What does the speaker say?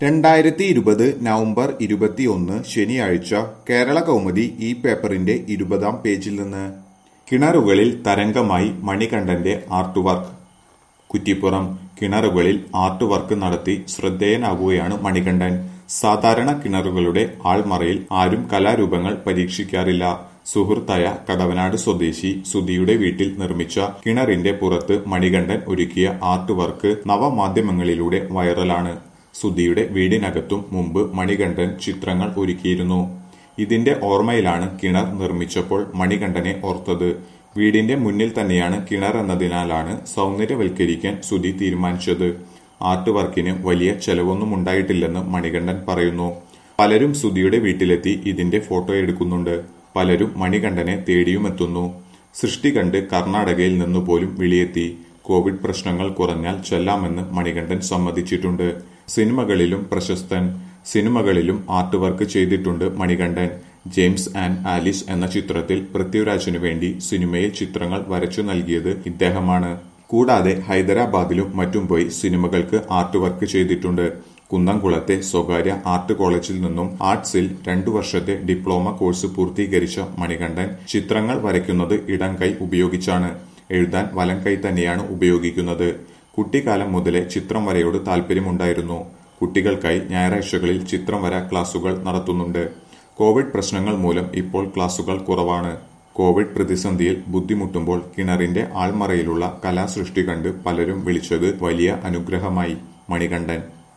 രണ്ടായിരത്തി ഇരുപത് നവംബർ ഇരുപത്തിയൊന്ന് ശനിയാഴ്ച കേരള കൗമുദി ഈ പേപ്പറിന്റെ ഇരുപതാം പേജിൽ നിന്ന് കിണറുകളിൽ തരംഗമായി മണികണ്ഠന്റെ ആർട്ട് വർക്ക് കുറ്റിപ്പുറം കിണറുകളിൽ ആർട്ട് വർക്ക് നടത്തി ശ്രദ്ധേയനാകുകയാണ് മണികണ്ഠൻ സാധാരണ കിണറുകളുടെ ആൾമറയിൽ ആരും കലാരൂപങ്ങൾ പരീക്ഷിക്കാറില്ല സുഹൃത്തായ കടവനാട് സ്വദേശി സുധിയുടെ വീട്ടിൽ നിർമ്മിച്ച കിണറിന്റെ പുറത്ത് മണികണ്ഠൻ ഒരുക്കിയ ആർട്ട് വർക്ക് നവമാധ്യമങ്ങളിലൂടെ വൈറലാണ് സുധിയുടെ വീടിനകത്തും മുമ്പ് മണികണ്ഠൻ ചിത്രങ്ങൾ ഒരുക്കിയിരുന്നു ഇതിന്റെ ഓർമ്മയിലാണ് കിണർ നിർമ്മിച്ചപ്പോൾ മണികണ്ഠനെ ഓർത്തത് വീടിന്റെ മുന്നിൽ തന്നെയാണ് കിണർ എന്നതിനാലാണ് സൗന്ദര്യവൽക്കരിക്കാൻ സുധി തീരുമാനിച്ചത് ആർട്ട് വർക്കിന് വലിയ ചെലവൊന്നും ഉണ്ടായിട്ടില്ലെന്ന് മണികണ്ഠൻ പറയുന്നു പലരും സുധിയുടെ വീട്ടിലെത്തി ഇതിന്റെ ഫോട്ടോ എടുക്കുന്നുണ്ട് പലരും മണികണ്ഠനെ തേടിയുമെത്തുന്നു സൃഷ്ടി കണ്ട് കർണാടകയിൽ നിന്ന് പോലും വിളിയെത്തി കോവിഡ് പ്രശ്നങ്ങൾ കുറഞ്ഞാൽ ചെല്ലാമെന്ന് മണികണ്ഠൻ സമ്മതിച്ചിട്ടുണ്ട് സിനിമകളിലും പ്രശസ്തൻ സിനിമകളിലും ആർട്ട് വർക്ക് ചെയ്തിട്ടുണ്ട് മണികണ്ഠൻ ജെയിംസ് ആൻഡ് ആലിസ് എന്ന ചിത്രത്തിൽ പൃഥ്വിരാജിനു വേണ്ടി സിനിമയിൽ ചിത്രങ്ങൾ വരച്ചു നൽകിയത് ഇദ്ദേഹമാണ് കൂടാതെ ഹൈദരാബാദിലും മറ്റും പോയി സിനിമകൾക്ക് ആർട്ട് വർക്ക് ചെയ്തിട്ടുണ്ട് കുന്നംകുളത്തെ സ്വകാര്യ ആർട്ട് കോളേജിൽ നിന്നും ആർട്സിൽ രണ്ടു വർഷത്തെ ഡിപ്ലോമ കോഴ്സ് പൂർത്തീകരിച്ച മണികണ്ഠൻ ചിത്രങ്ങൾ വരയ്ക്കുന്നത് ഇടം കൈ ഉപയോഗിച്ചാണ് എഴുതാൻ വലം കൈ തന്നെയാണ് ഉപയോഗിക്കുന്നത് കുട്ടിക്കാലം മുതലേ ചിത്രം വരയോട് താല്പര്യമുണ്ടായിരുന്നു കുട്ടികൾക്കായി ഞായറാഴ്ചകളിൽ ചിത്രം വര ക്ലാസുകൾ നടത്തുന്നുണ്ട് കോവിഡ് പ്രശ്നങ്ങൾ മൂലം ഇപ്പോൾ ക്ലാസുകൾ കുറവാണ് കോവിഡ് പ്രതിസന്ധിയിൽ ബുദ്ധിമുട്ടുമ്പോൾ കിണറിന്റെ ആൾമറയിലുള്ള കലാസൃഷ്ടി കണ്ട് പലരും വിളിച്ചത് വലിയ അനുഗ്രഹമായി മണികണ്ഠൻ